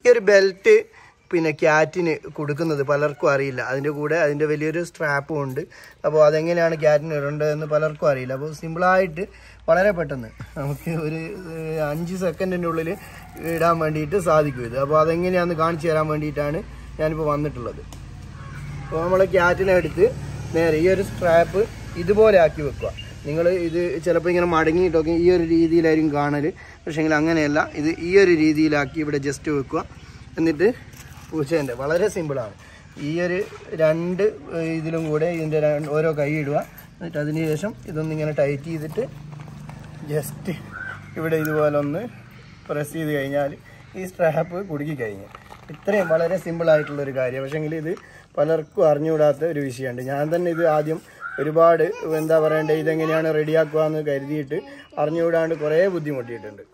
ഈ ഒരു ബെൽറ്റ് പിന്നെ ക്യാറ്റിന് കൊടുക്കുന്നത് പലർക്കും അറിയില്ല അതിൻ്റെ കൂടെ അതിൻ്റെ വലിയൊരു സ്ട്രാപ്പും ഉണ്ട് അപ്പോൾ അതെങ്ങനെയാണ് ക്യാറ്റിന് ഇടേണ്ടതെന്ന് പലർക്കും അറിയില്ല അപ്പോൾ സിമ്പിളായിട്ട് വളരെ പെട്ടെന്ന് നമുക്ക് ഒരു ഏഹ്, അഞ്ച് സെക്കൻഡിൻ്റെ ഉള്ളിൽ ഇടാൻ വേണ്ടിയിട്ട് സാധിക്കും ഇത് അപ്പോൾ അതെങ്ങനെയാണെന്ന് കാണിച്ചു തരാൻ വേണ്ടിയിട്ടാണ് ഞാനിപ്പോൾ വന്നിട്ടുള്ളത് അപ്പോൾ നമ്മൾ ക്യാറ്റിനെ എടുത്ത് നേരെ ഈ ഒരു സ്ട്രാപ്പ് ഇതുപോലെ ആക്കി വെക്കുക നിങ്ങൾ ഇത് ചിലപ്പോൾ ഇങ്ങനെ മടങ്ങിയിട്ടൊക്കെ ഈ ഒരു രീതിയിലായിരിക്കും കാണൽ പക്ഷേങ്കിൽ അങ്ങനെയല്ല ഇത് ഈ ഒരു രീതിയിലാക്കി ഇവിടെ ജസ്റ്റ് വെക്കുക എന്നിട്ട് പൂച്ചേൻ്റെ വളരെ സിമ്പിളാണ് ഈ ഒരു രണ്ട് ഏഹ്, ഇതിലും കൂടെ ഇതിൻ്റെ രണ്ട് ഓരോ കൈ ഇടുക എന്നിട്ട് അതിന് ശേഷം ഇതൊന്നിങ്ങനെ ടൈറ്റ് ചെയ്തിട്ട് ജസ്റ്റ് ഇവിടെ ഇതുപോലെ ഒന്ന് പ്രസ് ചെയ്ത് കഴിഞ്ഞാൽ ഈ സ്ട്രാപ്പ് കുടുക്കി കഴിഞ്ഞു ഇത്രയും വളരെ സിമ്പിൾ ആയിട്ടുള്ള ഒരു കാര്യം പക്ഷേങ്കിൽ ഇത് പലർക്കും അറിഞ്ഞുകൂടാത്ത ഒരു വിഷയമുണ്ട് ഞാൻ തന്നെ ഇത് ആദ്യം ഒരുപാട് എന്താ പറയണ്ടേ ഇതെങ്ങനെയാണ് റെഡിയാക്കുക എന്ന് കരുതിയിട്ട് അറിഞ്ഞുകൂടാണ്ട് കുറേ ബുദ്ധിമുട്ടിയിട്ടുണ്ട്